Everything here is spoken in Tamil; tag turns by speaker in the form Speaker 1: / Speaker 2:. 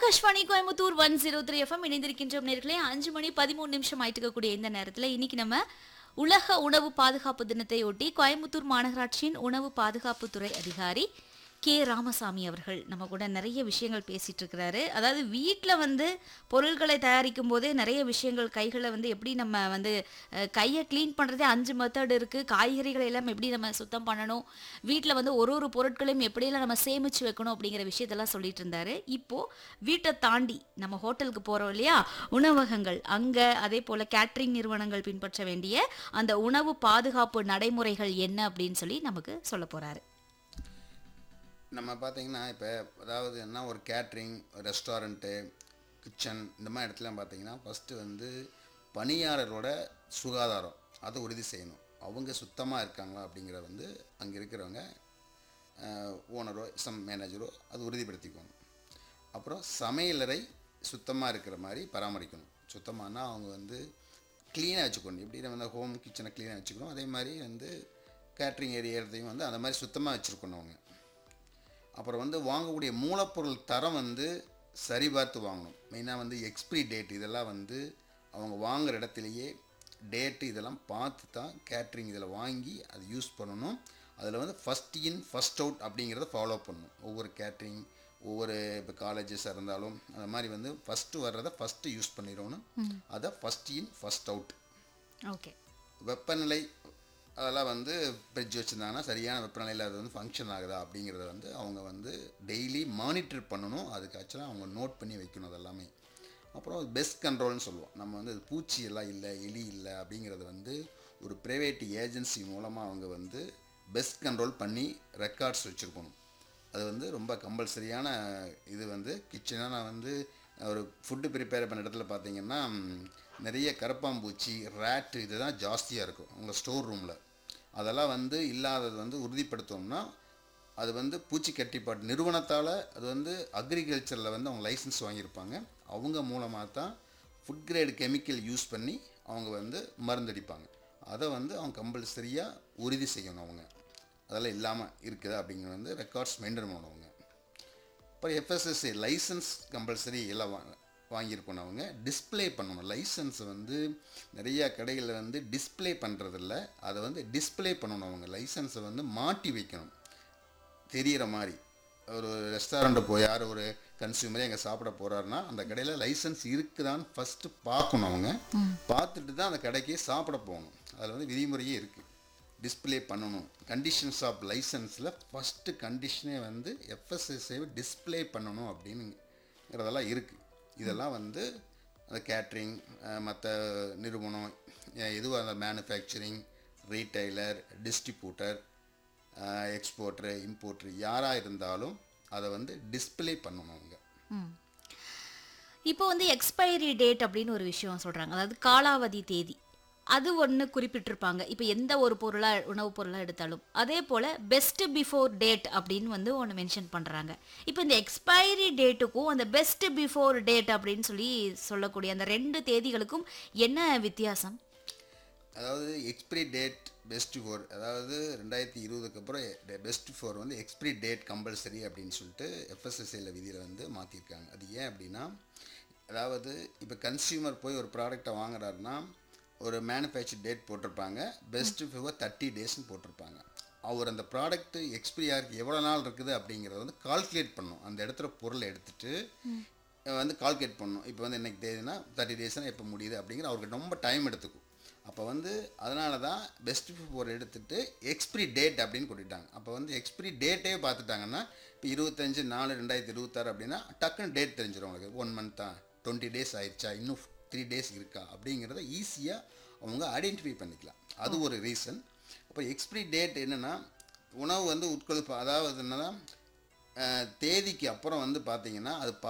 Speaker 1: Akashvani Coimbatore one zero three FM இணைந்திருக்கின்றோம் நேர்களே அஞ்சு மணி பதிமூணு நிமிஷம் ஆயிட்டு இருக்கக்கூடிய இந்த நேரத்தில் இன்னைக்கு நம்ம உலக உணவு பாதுகாப்பு தினத்தை ஒட்டி கோயம்புத்தூர் மாநகராட்சியின் உணவு பாதுகாப்புத்துறை அதிகாரி கே ராமசாமி அவர்கள் நம்ம கூட நிறைய விஷயங்கள் பேசிட்டு இருக்கிறாரு அதாவது வீட்டில் வந்து பொருள்களை தயாரிக்கும் போதே நிறைய விஷயங்கள் கைகளை வந்து எப்படி நம்ம வந்து அஹ், கையை க்ளீன் பண்ணுறதே அஞ்சு மெத்தட் இருக்குது காய்கறிகளை எல்லாம் எப்படி நம்ம சுத்தம் பண்ணணும் வீட்டில் வந்து ஒரு ஒரு பொருட்களையும் எப்படியெல்லாம் நம்ம சேமிச்சு வைக்கணும் அப்படிங்கிற விஷயத்தெல்லாம் சொல்லிட்டு இருந்தாரு இப்போ வீட்டை தாண்டி நம்ம ஹோட்டலுக்கு போகிறோம் இல்லையா உணவகங்கள் அங்கே அதே போல் கேட்ரிங் நிறுவனங்கள் பின்பற்ற வேண்டிய அந்த உணவு பாதுகாப்பு நடைமுறைகள் என்ன அப்படின்னு சொல்லி நமக்கு சொல்ல போறாரு
Speaker 2: நம்ம பார்த்தீங்கன்னா இப்போ அதாவது என்ன ஒரு கேட்ரிங் ரெஸ்டாரண்ட்டு கிச்சன் இந்த மாதிரி இடத்துலாம் பார்த்தீங்கன்னா ஃபஸ்ட்டு வந்து பணியாளரோட சுகாதாரம் அதை உறுதி செய்யணும் அவங்க சுத்தமாக இருக்காங்களா அப்படிங்கிறத வந்து அங்கே இருக்கிறவங்க ஓனரோ சம் மேனேஜரோ அது உறுதிப்படுத்திக்கணும் அப்புறம் சமையலறை சுத்தமாக இருக்கிற மாதிரி பராமரிக்கணும் சுத்தமானா அவங்க வந்து க்ளீனாக வச்சுக்கணும் எப்படி நம்ம வந்து ஹோம் கிச்சனை க்ளீனாக வச்சுக்கணும் அதே மாதிரி வந்து கேட்ரிங் ஏரியாத்தையும் வந்து அந்த மாதிரி சுத்தமாக வச்சுருக்கணும் அவங்க அப்புறம் வந்து வாங்கக்கூடிய மூலப்பொருள் தரம் வந்து சரிபார்த்து வாங்கணும் மெயினாக வந்து எக்ஸ்பிரி டேட் இதெல்லாம் வந்து அவங்க வாங்குற இடத்துலையே டேட்டு இதெல்லாம் பார்த்து தான் கேட்ரிங் இதில் வாங்கி அது யூஸ் பண்ணணும் அதில் வந்து ஃபஸ்ட் இன் ஃபஸ்ட் அவுட் அப்படிங்கிறத ஃபாலோ பண்ணணும் ஒவ்வொரு கேட்ரிங் ஒவ்வொரு இப்போ காலேஜஸாக இருந்தாலும் அந்த மாதிரி வந்து ஃபஸ்ட்டு வர்றதை ஃபஸ்ட்டு யூஸ் பண்ணிடணும் அதை first in first out
Speaker 1: okay
Speaker 2: வெப்பநிலை அதெல்லாம் வந்து ஃப்ரிட்ஜ் வச்சுருந்தாங்கன்னா சரியான வெப்பநிலையில் அது வந்து ஃபங்க்ஷன் ஆகுதா அப்படிங்கிறத வந்து அவங்க வந்து டெய்லி மானிட்டர் பண்ணணும் அதுக்கு ஆக்சுவலாக அவங்க நோட் பண்ணி வைக்கணும் அதெல்லாமே அப்புறம் பெஸ்ட் கண்ட்ரோல்னு சொல்லுவோம் நம்ம வந்து அது பூச்சி எல்லாம் இல்லை எலி இல்லை அப்படிங்கிறத வந்து ஒரு ப்ரைவேட் ஏஜென்சி மூலமாக அவங்க வந்து பெஸ்ட் கண்ட்ரோல் பண்ணி ரெக்கார்ட்ஸ் வச்சுருக்கணும் அது வந்து ரொம்ப கம்பல்சரியான இது வந்து கிச்சனாக நான் வந்து ஒரு ஃபுட்டு ப்ரிப்பேர் பண்ண இடத்துல பார்த்தீங்கன்னா ம், நிறைய கரப்பாம்பூச்சி ரேட்டு இதுதான் ஜாஸ்தியாக இருக்கும் உங்கள் ஸ்டோர் ரூமில் அதெல்லாம் வந்து இல்லாதது வந்து உறுதிப்படுத்தோம்னா அது வந்து பூச்சி கட்டிப்பாட்டு நிறுவனத்தால் அது வந்து அக்ரிகல்ச்சரில் வந்து அவங்க லைசன்ஸ் வாங்கியிருப்பாங்க அவங்க மூலமாக தான் ஃபுட் கிரேடு கெமிக்கல் யூஸ் பண்ணி அவங்க வந்து மருந்தடிப்பாங்க அதை வந்து அவங்க கம்பல்சரியாக உறுதி செய்யணும் அவங்க அதெல்லாம் இல்லாமல் இருக்குது அப்படிங்கிறது வந்து ரெக்கார்ட்ஸ் மெயின்டைன் பண்ணுவாங்க அப்புறம் எஃப்எஸ்எஸ்சி லைசன்ஸ் கம்பல்சரி எல்லாம் வா வாங்கியிருக்கணும் அவங்க டிஸ்ப்ளே பண்ணணும் லைசன்ஸ் வந்து நிறைய கடைகளில் வந்து டிஸ்ப்ளே பண்ணுறதில்ல அதை வந்து டிஸ்ப்ளே பண்ணணும் அவங்க லைசன்ஸை வந்து மாட்டி வைக்கணும் தெரியிற மாதிரி ஒரு ரெஸ்டாரண்ட்டை போய் யார் ஒரு கன்சியூமரே எங்கே சாப்பிட போகிறாருன்னா அந்த கடையில் லைசன்ஸ் இருக்குதான்னு ஃபஸ்ட்டு பார்க்கணும் அவங்க பார்த்துட்டு தான் அந்த கடைக்கே சாப்பிட போகணும் அதில் வந்து விதிமுறையே இருக்குது டிஸ்ப்ளே பண்ணணும் கண்டிஷன்ஸ் ஆஃப் லைசன்ஸில் ஃபஸ்ட்டு கண்டிஷனே வந்து எஃப்எஸ்எஸ்ஐ டிஸ்ப்ளே பண்ணணும் அப்படின்னுங்கிறதெல்லாம் இருக்குது இதெல்லாம் வந்து அந்த கேட்ரிங் மற்ற நிறுவனம் அஹ் எதுவாக இருந்தால் manufacturing retailer distributor exporter importer யாராக இருந்தாலும் அதை வந்து டிஸ்ப்ளே பண்ணணும் அவங்க
Speaker 1: இப்போ வந்து எக்ஸ்பைரி டேட் அப்படின்னு ஒரு விஷயம் சொல்றாங்க அதாவது காலாவதி தேதி அது ஒன்று குறிப்பிட்டிருப்பாங்க இப்போ எந்த ஒரு பொருளாக உணவுப் பொருளாக எடுத்தாலும் அதே போல் பெஸ்ட் பிஃபோர் டேட் அப்படின்னு வந்து ஒன்று மென்ஷன் பண்ணுறாங்க இப்போ இந்த எக்ஸ்பைரி டேட்டுக்கும் அந்த பெஸ்ட் பிஃபோர் டேட் அப்படின்னு சொல்லி சொல்லக்கூடிய அந்த ரெண்டு தேதிகளுக்கும் என்ன வித்தியாசம்
Speaker 2: அதாவது எக்ஸ்பிரி டேட் பெஸ்ட் ஃபோர் அதாவது ரெண்டாயிரத்தி இருபதுக்கு அப்புறம் பெஸ்ட் ஃபோர் வந்து எக்ஸ்பிரி டேட் கம்பல்சரி அப்படின்னு சொல்லிட்டு எஃப்எஸ்எஸ்ஐயில் விதியில் வந்து மாற்றிருக்காங்க அது ஏன் அப்படின்னா அதாவது இப்போ கன்சியூமர் போய் ஒரு ப்ராடக்டை வாங்குறாருன்னா ஒரு மேனுஃபேக்சர் டேட் போட்டிருப்பாங்க பெஸ்ட் ஃபோர் தேர்ட்டி டேஸ்னு போட்டிருப்பாங்க அவர் அந்த ப்ராடக்ட் எக்ஸ்பிரி ஆகிறதுக்கு எவ்வளோ நாள் இருக்குது அப்படிங்கிறத வந்து கால்குலேட் பண்ணும் அந்த இடத்துல பொருளை எடுத்துட்டு வந்து கால்குலேட் பண்ணணும் இப்போ வந்து இன்னைக்கு தேதினா தேர்ட்டி டேஸ்னால் எப்போ முடியுது அப்படிங்கிற அவருக்கு ரொம்ப டைம் எடுத்துக்கும் அப்போ வந்து அதனால தான் பெஸ்ட் பிஃபோர் எடுத்துட்டு எக்ஸ்பிரி டேட் அப்படின்னு கொட்டிட்டாங்க அப்போ வந்து எக்ஸ்பிரி டேட்டே பார்த்துட்டாங்கன்னா இப்போ இருபத்தஞ்சு நாலு ரெண்டாயிரத்தி இருபத்தாறு அப்படின்னா டக்குன்னு டேட் தெரிஞ்சிடும் உங்களுக்கு ஒன் மந்த் தான் டுவெண்ட்டி டேஸ் ஆயிடுச்சா இன்னும் த்ரீ டேஸ் இருக்கா அப்படிங்கிறத ஈஸியாக அவங்க ஐடென்டிஃபை பண்ணிக்கலாம் அது ஒரு ரீசன் அப்போ எக்ஸ்பிரி டேட் என்னென்னா உணவு வந்து உட்கொழுப்பு அதாவது என்னன்னா அஹ், தேதிக்கு அப்புறம் வந்து பார்த்தீங்கன்னா அது